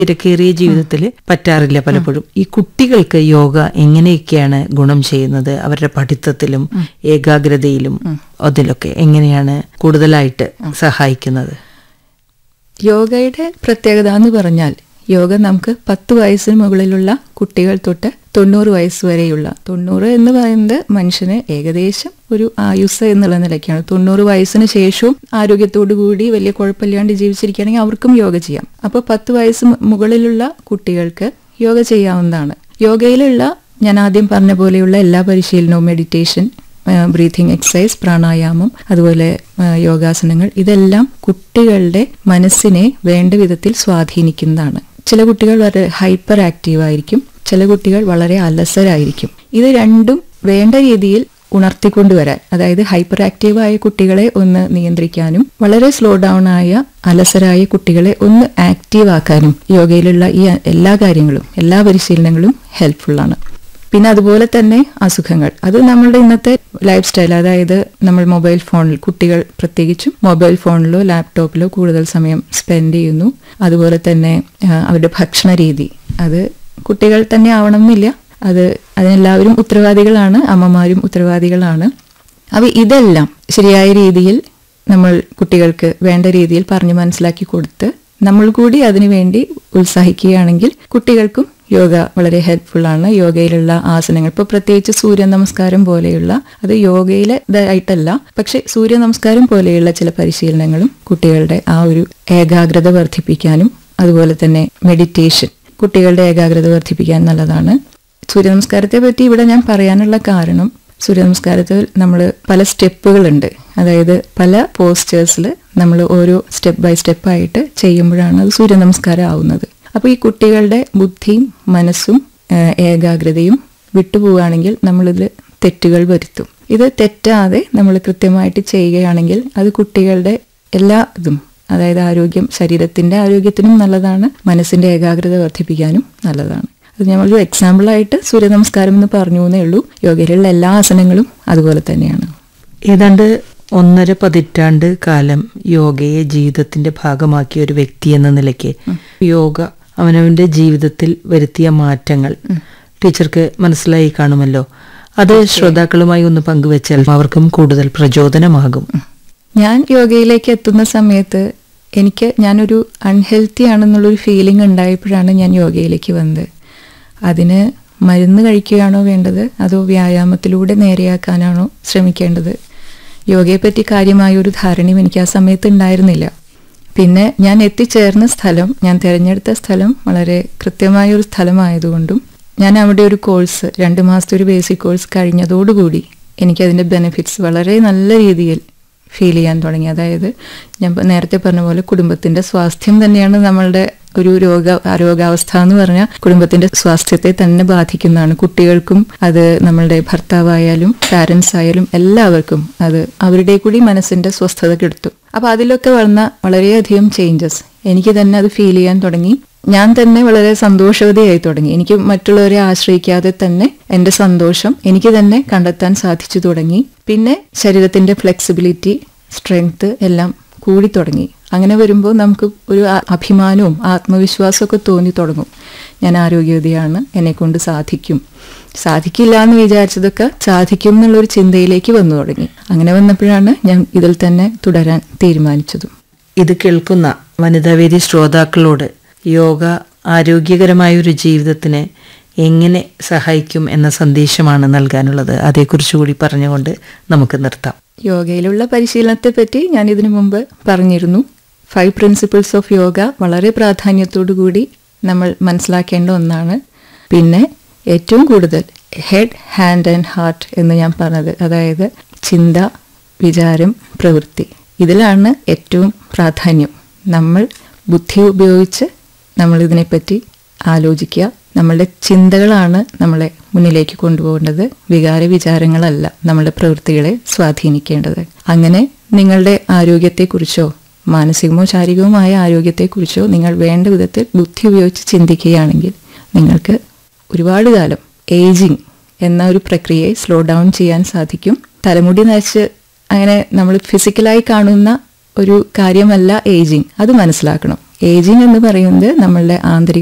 തിരക്കേറിയ ജീവിതത്തിൽ പറ്റാറില്ല പലപ്പോഴും ഈ കുട്ടികൾക്ക് യോഗ എങ്ങനെയൊക്കെയാണ് ഗുണം ചെയ്യുന്നത് അവരുടെ പഠിത്തത്തിലും ഏകാഗ്രതയിലും അതിലൊക്കെ എങ്ങനെയാണ് കൂടുതലായിട്ട് സഹായിക്കുന്നത് യോഗയുടെ പ്രത്യേകത എന്ന് പറഞ്ഞാൽ യോഗ നമുക്ക് പത്ത് വയസ്സിന് മുകളിലുള്ള കുട്ടികൾ തൊട്ട് തൊണ്ണൂറ് വയസ്സ് വരെയുള്ള തൊണ്ണൂറ് എന്ന് പറയുന്നത് മനുഷ്യന് ഏകദേശം ഒരു ആയുസ് എന്നുള്ള നിലയ്ക്കാണ് തൊണ്ണൂറ് വയസ്സിന് ശേഷവും ആരോഗ്യത്തോടു കൂടി വലിയ കുഴപ്പമില്ലാണ്ട് ജീവിച്ചിരിക്കുകയാണെങ്കിൽ അവർക്കും യോഗ ചെയ്യാം അപ്പോൾ പത്ത് വയസ്സ് മു- മുകളിലുള്ള കുട്ടികൾക്ക് യോഗ ചെയ്യാവുന്നതാണ് യോഗയിലുള്ള ഞാൻ ആദ്യം പറഞ്ഞ പോലെയുള്ള എല്ലാ പരിശീലനവും മെഡിറ്റേഷൻ ബ്രീതിങ് എക്സസൈസ് പ്രാണായാമം അതുപോലെ ആ, യോഗാസനങ്ങൾ ഇതെല്ലാം കുട്ടികളുടെ മനസ്സിനെ വേണ്ട വിധത്തിൽ സ്വാധീനിക്കുന്നതാണ് ചില കുട്ടികൾ വളരെ ഹൈപ്പർ ആക്റ്റീവ് ആയിരിക്കും ചില കുട്ടികൾ വളരെ അലസരായിരിക്കും ഇത് രണ്ടും വേണ്ട രീതിയിൽ ഉണർത്തിക്കൊണ്ടുവരാൻ അതായത് ഹൈപ്പർ ആക്റ്റീവ് ആയ കുട്ടികളെ ഒന്ന് നിയന്ത്രിക്കാനും വളരെ സ്ലോ ഡൗൺ ആയ അലസരായ കുട്ടികളെ ഒന്ന് ആക്റ്റീവ് ആക്കാനും യോഗയിലുള്ള ഈ എല്ലാ കാര്യങ്ങളും എല്ലാ പരിശീലനങ്ങളും ഹെൽപ്ഫുള്ളാണ് പിന്നെ അതുപോലെ തന്നെ അസുഖങ്ങൾ അത് നമ്മളുടെ ഇന്നത്തെ ലൈഫ് സ്റ്റൈൽ അതായത് നമ്മൾ മൊബൈൽ ഫോണിൽ കുട്ടികൾ പ്രത്യേകിച്ചും മൊബൈൽ ഫോണിലോ ലാപ്ടോപ്പിലോ കൂടുതൽ സമയം സ്പെൻഡ് ചെയ്യുന്നു അതുപോലെ തന്നെ ആ, അവരുടെ ഭക്ഷണ രീതി അത് കുട്ടികൾ തന്നെ ആവണമെന്നില്ല അത് അതിനെല്ലാവരും ഉത്തരവാദികളാണ് അമ്മമാരും ഉത്തരവാദികളാണ് അപ്പോൾ ഇതെല്ലാം ശരിയായ രീതിയിൽ നമ്മൾ കുട്ടികൾക്ക് വേണ്ട രീതിയിൽ പറഞ്ഞു മനസ്സിലാക്കി കൊടുത്ത് നമ്മൾ കൂടി അതിനുവേണ്ടി ഉത്സാഹിക്കുകയാണെങ്കിൽ കുട്ടികൾക്കും യോഗ വളരെ ഹെൽപ്ഫുൾ ആണ് യോഗയിലുള്ള ആസനങ്ങൾ ഇപ്പോൾ പ്രത്യേകിച്ച് സൂര്യ നമസ്കാരം പോലെയുള്ള അത് യോഗയിലെ ഇതായിട്ടല്ല പക്ഷെ സൂര്യ നമസ്കാരം പോലെയുള്ള ചില പരിശീലനങ്ങളും കുട്ടികളുടെ ആ ഒരു ഏകാഗ്രത വർദ്ധിപ്പിക്കാനും അതുപോലെ തന്നെ മെഡിറ്റേഷൻ കുട്ടികളുടെ ഏകാഗ്രത വർദ്ധിപ്പിക്കാൻ നല്ലതാണ് സൂര്യ നമസ്കാരത്തെ പറ്റി ഇവിടെ ഞാൻ പറയാനുള്ള കാരണം സൂര്യ നമസ്കാരത്തിൽ നമ്മൾ പല സ്റ്റെപ്പുകളുണ്ട് അതായത് പല പോസ്റ്റേഴ്സിൽ നമ്മൾ ഓരോ സ്റ്റെപ്പ് ബൈ സ്റ്റെപ്പ് ആയിട്ട് ചെയ്യുമ്പോഴാണ് അത് സൂര്യ നമസ്കാരം ആവുന്നത് അപ്പോൾ ഈ കുട്ടികളുടെ ബുദ്ധിയും മനസ്സും ആ, ഏകാഗ്രതയും വിട്ടുപോവുകയാണെങ്കിൽ നമ്മളിതിൽ തെറ്റുകൾ വരുത്തും ഇത് തെറ്റാതെ നമ്മൾ കൃത്യമായിട്ട് ചെയ്യുകയാണെങ്കിൽ അത് കുട്ടികളുടെ എല്ലാ ഇതും അതായത് ആരോഗ്യം ശരീരത്തിന്റെ ആരോഗ്യത്തിനും നല്ലതാണ് മനസ്സിന്റെ ഏകാഗ്രത വർദ്ധിപ്പിക്കാനും നല്ലതാണ് അത് ഞങ്ങളൊരു എക്സാമ്പിളായിട്ട് സൂര്യ നമസ്കാരം എന്ന് പറഞ്ഞു എന്നേ ഉള്ളൂ യോഗയിലുള്ള എല്ലാ ആസനങ്ങളും അതുപോലെ തന്നെയാണ് ഏതാണ്ട് ഒന്നര പതിറ്റാണ്ട് കാലം യോഗയെ ജീവിതത്തിന്റെ ഭാഗമാക്കിയ ഒരു വ്യക്തി എന്ന നിലയ്ക്ക് യോഗ അവനവന്റെ ജീവിതത്തിൽ വരുത്തിയ മാറ്റങ്ങൾ ടീച്ചർക്ക് മനസ്സിലായി കാണുമല്ലോ അത് ശ്രോതാക്കളുമായി ഒന്ന് പങ്കുവെച്ചാൽ അവർക്കും കൂടുതൽ പ്രചോദനമാകും ഞാൻ യോഗയിലേക്ക് എത്തുന്ന സമയത്ത് എനിക്ക് ഞാനൊരു അൺഹെൽത്തി ആണെന്നുള്ളൊരു ഫീലിംഗ് ഉണ്ടായപ്പോഴാണ് ഞാൻ യോഗയിലേക്ക് വന്നത് അതിന് മരുന്ന് കഴിക്കുകയാണോ വേണ്ടത് അതോ വ്യായാമത്തിലൂടെ നേരെയാക്കാനാണോ ശ്രമിക്കേണ്ടത് യോഗയെപ്പറ്റി കാര്യമായ ഒരു ധാരണയും എനിക്ക് ആ സമയത്ത് ഉണ്ടായിരുന്നില്ല പിന്നെ ഞാൻ എത്തിച്ചേർന്ന സ്ഥലം ഞാൻ തിരഞ്ഞെടുത്ത സ്ഥലം വളരെ കൃത്യമായ ഒരു സ്ഥലമായതുകൊണ്ടും ഞാൻ അവിടെ ഒരു കോഴ്സ് രണ്ട് മാസത്തെ ഒരു ബേസിക് കോഴ്സ് കഴിഞ്ഞതോടുകൂടി എനിക്കതിൻ്റെ ബെനിഫിറ്റ്സ് വളരെ നല്ല രീതിയിൽ ഫീൽ ചെയ്യാൻ തുടങ്ങി അതായത് ഞാൻ പ- നേരത്തെ പറഞ്ഞ പോലെ കുടുംബത്തിന്റെ സ്വാസ്ഥ്യം തന്നെയാണ് നമ്മളുടെ ഒരു രോഗ രോഗാവസ്ഥ എന്ന് പറഞ്ഞാൽ കുടുംബത്തിന്റെ സ്വാസ്ഥ്യത്തെ തന്നെ ബാധിക്കുന്നതാണ് കുട്ടികൾക്കും അത് നമ്മളുടെ ഭർത്താവായാലും പാരൻസ് ആയാലും എല്ലാവർക്കും അത് അവരുടെ കൂടി മനസ്സിന്റെ സ്വസ്ഥത കെടുത്തും അപ്പൊ അതിലൊക്കെ വന്ന വളരെയധികം ചേഞ്ചസ് എനിക്ക് തന്നെ അത് ഫീൽ ചെയ്യാൻ തുടങ്ങി ഞാൻ തന്നെ വളരെ സന്തോഷവതിയായി തുടങ്ങി എനിക്ക് മറ്റുള്ളവരെ ആശ്രയിക്കാതെ തന്നെ എന്റെ സന്തോഷം എനിക്ക് തന്നെ കണ്ടെത്താൻ സാധിച്ചു തുടങ്ങി പിന്നെ ശരീരത്തിന്റെ ഫ്ലെക്സിബിലിറ്റി സ്ട്രെങ്ത് എല്ലാം കൂടി തുടങ്ങി അങ്ങനെ വരുമ്പോൾ നമുക്ക് ഒരു ആ- അഭിമാനവും ആത്മവിശ്വാസമൊക്കെ തോന്നി തുടങ്ങും ഞാൻ ആരോഗ്യവതിയാണ് എന്നെ കൊണ്ട് സാധിക്കും സാധിക്കില്ല എന്ന് വിചാരിച്ചതൊക്കെ സാധിക്കും എന്നുള്ളൊരു ചിന്തയിലേക്ക് വന്നു തുടങ്ങി അങ്ങനെ വന്നപ്പോഴാണ് ഞാൻ ഇതിൽ തന്നെ തുടരാൻ തീരുമാനിച്ചതും ഇത് കേൾക്കുന്ന വനിതാവേദി ശ്രോതാക്കളോട് യോഗ ആരോഗ്യകരമായ ഒരു ജീവിതത്തിന് എങ്ങനെ സഹായിക്കും എന്ന സന്ദേശമാണ് നൽകാനുള്ളത് അതേക്കുറിച്ച് കൂടി പറഞ്ഞുകൊണ്ട് നമുക്ക് നിർത്താം യോഗയിലുള്ള പരിശീലനത്തെ പറ്റി ഞാൻ ഇതിനു മുമ്പ് പറഞ്ഞിരുന്നു ഫൈവ് പ്രിൻസിപ്പിൾസ് ഓഫ് യോഗ വളരെ പ്രാധാന്യത്തോടു കൂടി നമ്മൾ മനസ്സിലാക്കേണ്ട ഒന്നാണ് പിന്നെ ഏറ്റവും കൂടുതൽ ഹെഡ് ഹാൻഡ് ആൻഡ് ഹാർട്ട് എന്ന് ഞാൻ പറഞ്ഞത് അതായത് ചിന്ത വിചാരം പ്രവൃത്തി ഇതിലാണ് ഏറ്റവും പ്രാധാന്യം നമ്മൾ ബുദ്ധി ഉപയോഗിച്ച് നമ്മൾ ഇതിനെപ്പറ്റി ആലോചിക്കുക നമ്മളുടെ ചിന്തകളാണ് നമ്മളെ മുന്നിലേക്ക് കൊണ്ടുപോകേണ്ടത് വികാര വിചാരങ്ങളല്ല നമ്മളുടെ പ്രവൃത്തികളെ സ്വാധീനിക്കേണ്ടത് അങ്ങനെ നിങ്ങളുടെ ആരോഗ്യത്തെക്കുറിച്ചോ മാനസികമോ ശാരീരികവുമായ ആരോഗ്യത്തെക്കുറിച്ചോ നിങ്ങൾ വേണ്ട വിധത്തിൽ ബുദ്ധി ഉപയോഗിച്ച് ചിന്തിക്കുകയാണെങ്കിൽ നിങ്ങൾക്ക് ഒരുപാട് കാലം ഏജിങ് എന്ന ഒരു പ്രക്രിയയെ സ്ലോ ഡൗൺ ചെയ്യാൻ സാധിക്കും തലമുടി നരച്ച് അങ്ങനെ നമ്മൾ ഫിസിക്കലായി കാണുന്ന ഒരു കാര്യമല്ല ഏജിങ് അത് മനസ്സിലാക്കണം ഏജിങ് എന്ന് പറയുന്നത് നമ്മളുടെ ആന്തരിക